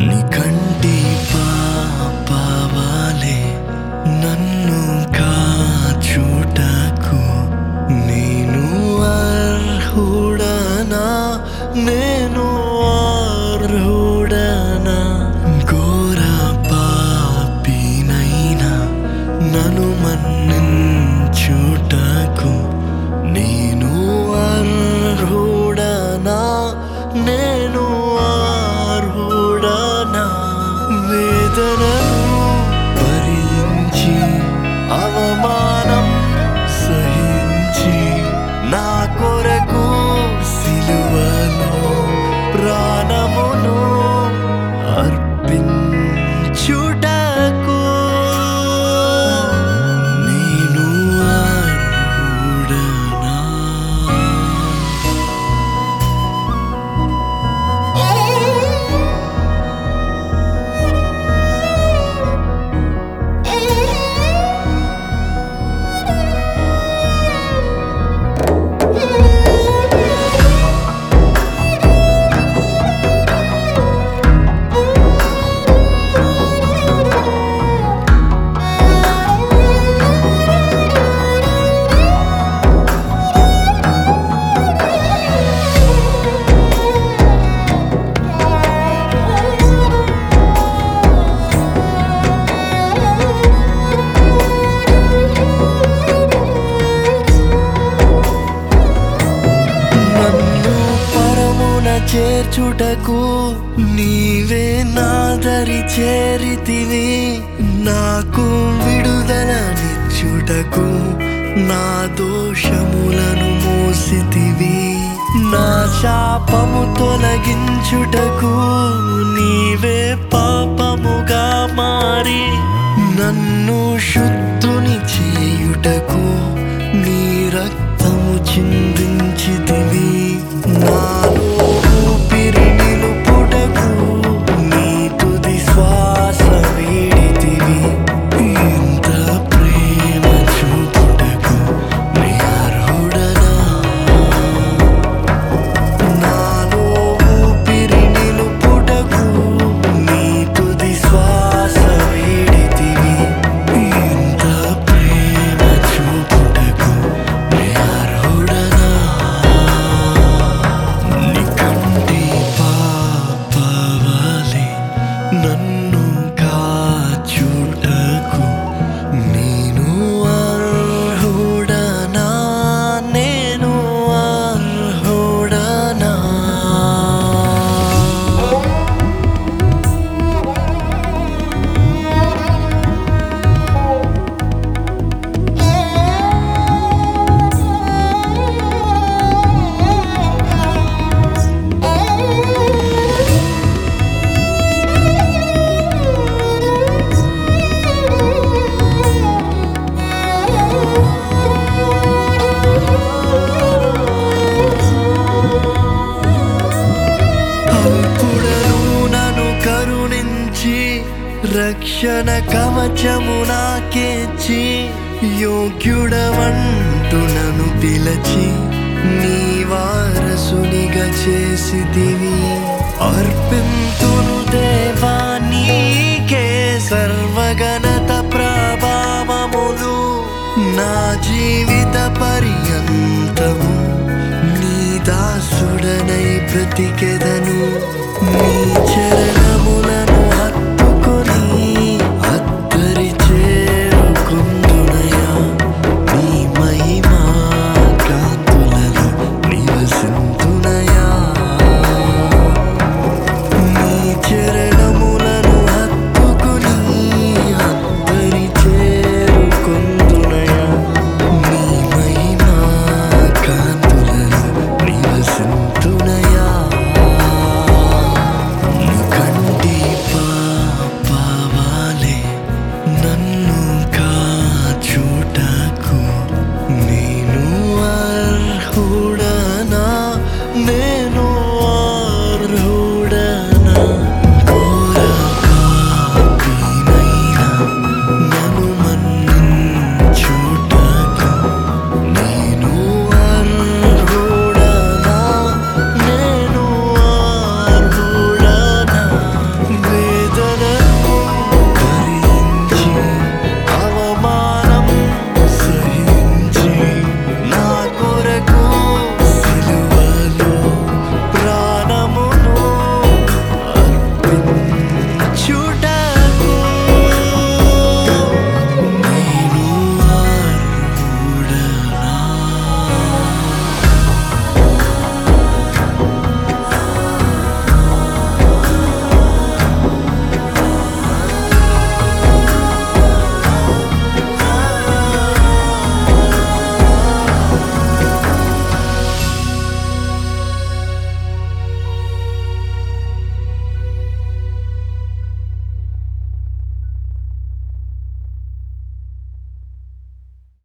నీ కంటి పాపవాలే నన్ను కాచుటకు నేను అర్హుడనా నేను అర్హుడనా ఘోర పాపినైనా నన్ను మన్నించుటకు నేను అర్హుడనా నేను అర్హుడనా వేదనను భరించి అవమానం సహించి నా కొరకు సిలువలో ప్రాణమును అర్పించుటకు నేను అర్హుడనా నన్ను పరమున చేర్చుటకు నీవే నాదరి చేరితివి నాకు విడుదలనిచ్చుటకు నా దోషములను మోసితివి నా శాపము తొలగించుటకు నీవే పాపముగా మారి నన్ను శుద్ధుని చేయుటకు నీ రక్తము చిందించితివి నాలో ఊపిరి నిలుపుటకు నీ తుది శ్వాస వీడితివి ఇంత ప్రేమ చూపుటకు నీ అర్హుడనా నాలో ఊపిరి నిలుపుటకు నీ తుది శ్వాస వీడితివి ఇంత ప్రేమ చూపుటకు నీ అర్హుడనా నీ కంటి పాపవాలే నన్ను కాచుటకు నేను అర్హుడనా నేను అర్హుడనా అల్పుడను నన్ను కరుణించి రక్షణ కవచము నాకేచి యోగ్యుడవంటు నన్ను పిలచి నీ వారసునిగా చేసిదివి అర్పింతును దేవా నీకే సర్వగణత ప్రభావములు నా జీవిత పర్యంతము నీ దాసుడనై బ్రతికెదను నీ చరణముల